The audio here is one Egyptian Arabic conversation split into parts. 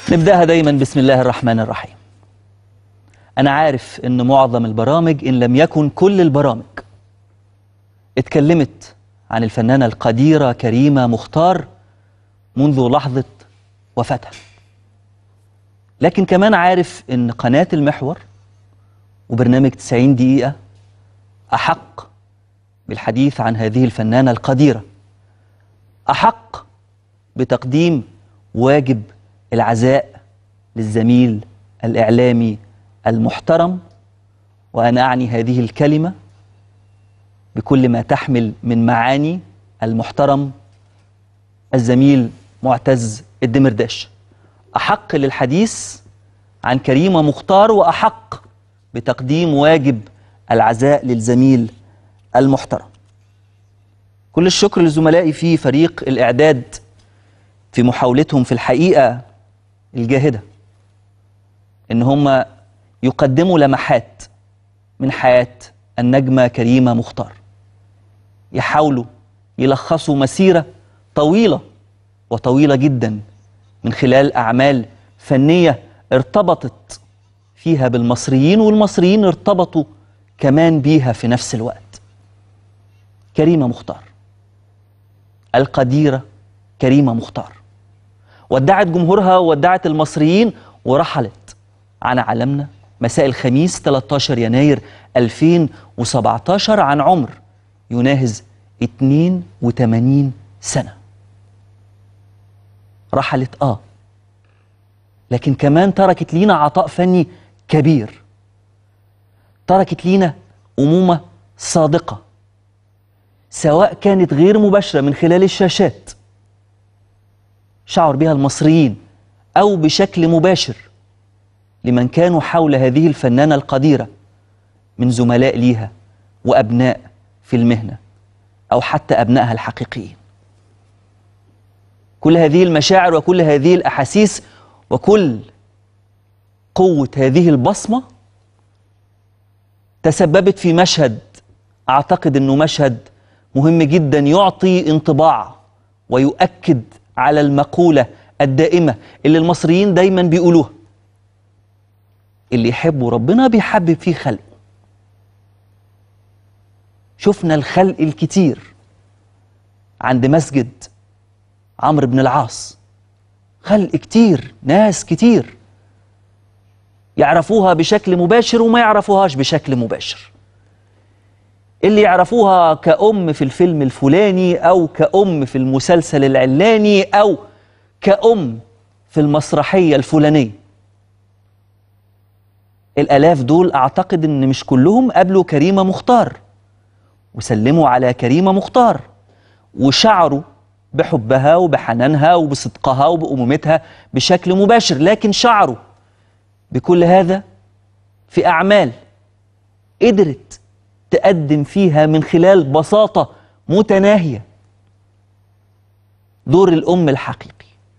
نبدأها دايما بسم الله الرحمن الرحيم أنا عارف إن معظم البرامج إن لم يكن كل البرامج اتكلمت عن الفنانة القديرة كريمة مختار منذ لحظة وفاتها لكن كمان عارف إن قناة المحور وبرنامج 90 دقيقة أحق بالحديث عن هذه الفنانة القديرة أحق بتقديم واجب العزاء للزميل الإعلامي المحترم وأنا أعني هذه الكلمة بكل ما تحمل من معاني المحترم الزميل معتز الدمرداش أحق للحديث عن كريمة مختار وأحق بتقديم واجب العزاء للزميل المحترم كل الشكر لزملائي في فريق الإعداد في محاولتهم في الحقيقة الجاهدة إن هم يقدموا لمحات من حياة النجمة كريمة مختار يحاولوا يلخصوا مسيرة طويلة وطويلة جدا من خلال أعمال فنية ارتبطت فيها بالمصريين والمصريين ارتبطوا كمان بيها في نفس الوقت كريمة مختار القديرة كريمة مختار ودعت جمهورها وودعت المصريين ورحلت عن عالمنا مساء الخميس 13 يناير 2017 عن عمر يناهز 82 سنة رحلت آه لكن كمان تركت لينا عطاء فني كبير تركت لينا أمومة صادقة سواء كانت غير مباشرة من خلال الشاشات شعر بها المصريين أو بشكل مباشر لمن كانوا حول هذه الفنانة القديرة من زملاء ليها وأبناء في المهنة أو حتى أبنائها الحقيقيين كل هذه المشاعر وكل هذه الأحاسيس وكل قوة هذه البصمة تسببت في مشهد أعتقد أنه مشهد مهم جدا يعطي انطباع ويؤكد على المقولة الدائمة اللي المصريين دايما بيقولوها اللي يحبوا ربنا بيحبب فيه خلقه شفنا الخلق الكتير عند مسجد عمرو بن العاص خلق كتير ناس كتير يعرفوها بشكل مباشر وما يعرفوهاش بشكل مباشر اللي يعرفوها كأم في الفيلم الفلاني أو كأم في المسلسل العلاني أو كأم في المسرحية الفلانية الآلاف دول أعتقد إن مش كلهم قابلوا كريمة مختار وسلموا على كريمة مختار وشعروا بحبها وبحنانها وبصدقها وبأمومتها بشكل مباشر لكن شعروا بكل هذا في أعمال قدرت تقدم فيها من خلال بساطة متناهية دور الأم الحقيقي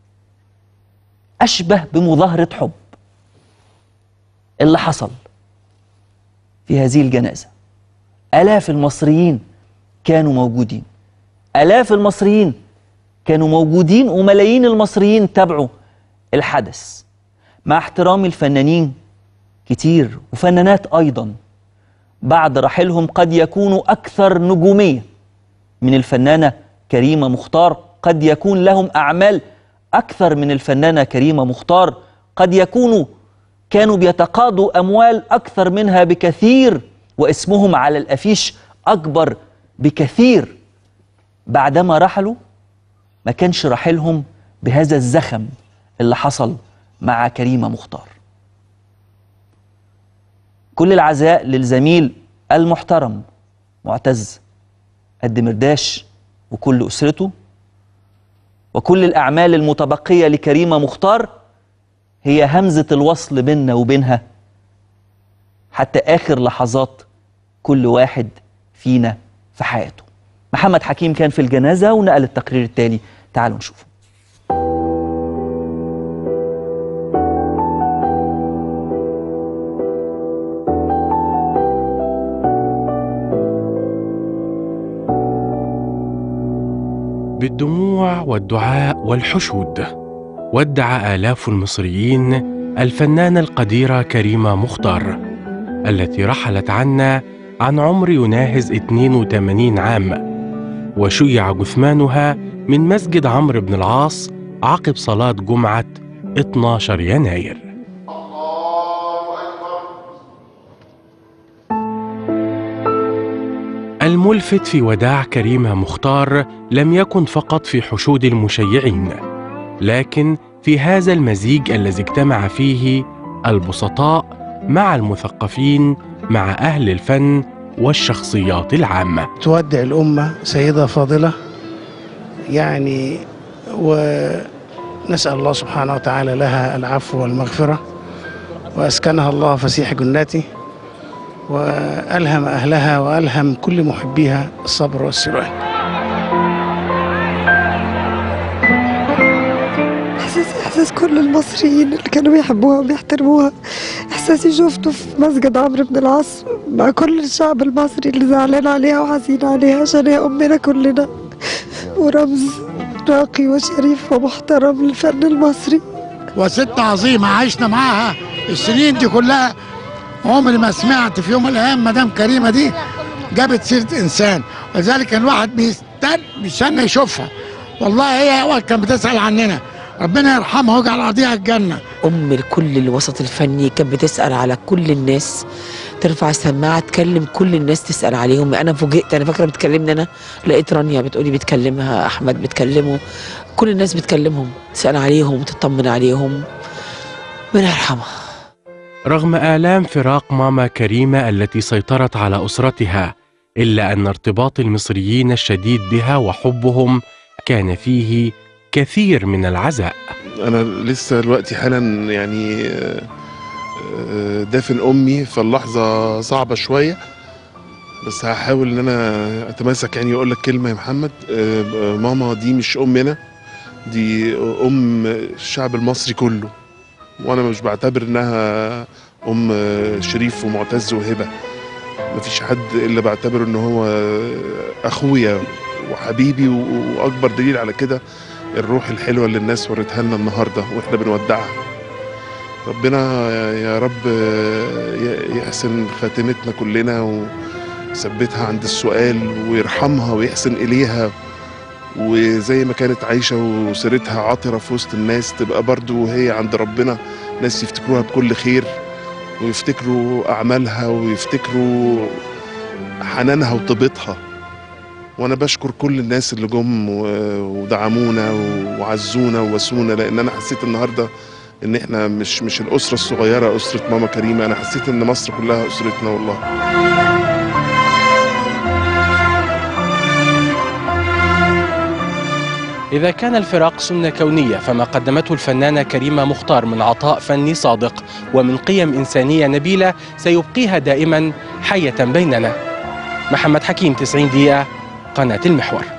أشبه بمظاهرة حب اللي حصل في هذه الجنازة آلاف المصريين كانوا موجودين آلاف المصريين كانوا موجودين وملايين المصريين تابعوا الحدث مع احترام الفنانين كتير وفنانات أيضا بعد رحيلهم قد يكونوا أكثر نجومية من الفنانة كريمة مختار قد يكون لهم أعمال أكثر من الفنانة كريمة مختار قد يكونوا كانوا بيتقاضوا أموال أكثر منها بكثير واسمهم على الأفيش أكبر بكثير بعدما رحلوا ما كانش رحيلهم بهذا الزخم اللي حصل مع كريمة مختار كل العزاء للزميل المحترم معتز الدمرداش وكل أسرته وكل الأعمال المتبقية لكريمة مختار هي همزة الوصل بيننا وبينها حتى آخر لحظات كل واحد فينا في حياته محمد حكيم كان في الجنازة ونقل التقرير التالي تعالوا نشوفه بالدموع والدعاء والحشود ودع آلاف المصريين الفنانة القديرة كريمة مختار التي رحلت عنا عن عمر يناهز 82 عام وشيع جثمانها من مسجد عمرو بن العاص عقب صلاة جمعة 12 يناير الملفت في وداع كريمة مختار لم يكن فقط في حشود المشيعين لكن في هذا المزيج الذي اجتمع فيه البسطاء مع المثقفين مع أهل الفن والشخصيات العامة تودع الأمة سيدة فاضلة يعني ونسأل الله سبحانه وتعالى لها العفو والمغفرة وأسكنها الله فسيح جناته وألهم أهلها وألهم كل محبيها الصبر والسلوان إحساس إحساس كل المصريين اللي كانوا بيحبوها وبيحترموها إحساسي شفته في مسجد عمرو بن العاص مع كل الشعب المصري اللي زعلان عليها وحزين عليها عشان هي أمنا كلنا ورمز راقي وشريف ومحترم للفن المصري وست عظيمة عشنا معاها السنين دي كلها عمري ما سمعت في يوم من الأيام مدام كريمة دي جابت سيرة إنسان ولذلك كان الواحد بيستنى بيستنى يشوفها والله هي أول كانت بتسأل عننا ربنا يرحمها ويجعل قضيها الجنة ام لكل الوسط الفني كانت بتسال على كل الناس ترفع السماعه تكلم كل الناس تسال عليهم انا فوجئت انا فاكره بتكلمني انا لقيت رانيا بتقولي بتكلمها احمد بتكلمه كل الناس بتكلمهم تسال عليهم وتطمن عليهم ربنا يرحمها رغم آلام فراق ماما كريمة التي سيطرت على أسرتها إلا أن ارتباط المصريين الشديد بها وحبهم كان فيه كثير من العزاء انا لسه دلوقتي حالا يعني آه، آه، دافن امي فاللحظه صعبه شويه بس هحاول ان انا اتماسك يعني اقول لك كلمه يا محمد آه، آه، ماما دي مش امنا دي ام الشعب المصري كله وانا مش بعتبر انها ام آه، شريف ومعتز وهبه مفيش حد الا بعتبره ان هو اخويا وحبيبي و- واكبر دليل على كده الروح الحلوه اللي الناس ورتها لنا النهارده واحنا بنودعها ربنا يا رب ي- يحسن خاتمتنا كلنا ويثبتها عند السؤال ويرحمها ويحسن اليها وزي ما كانت عايشه وسيرتها عاطره في وسط الناس تبقى برضو هي عند ربنا ناس يفتكروها بكل خير ويفتكروا اعمالها ويفتكروا حنانها وطيبتها وانا بشكر كل الناس اللي جم و- ودعمونا وعزونا وواسونا لان انا حسيت النهارده ان احنا مش مش الاسره الصغيره اسره ماما كريمه انا حسيت ان مصر كلها اسرتنا والله إذا كان الفراق سنة كونية فما قدمته الفنانة كريمة مختار من عطاء فني صادق ومن قيم إنسانية نبيلة سيبقيها دائما حية بيننا محمد حكيم 90 دقيقة قناة المحور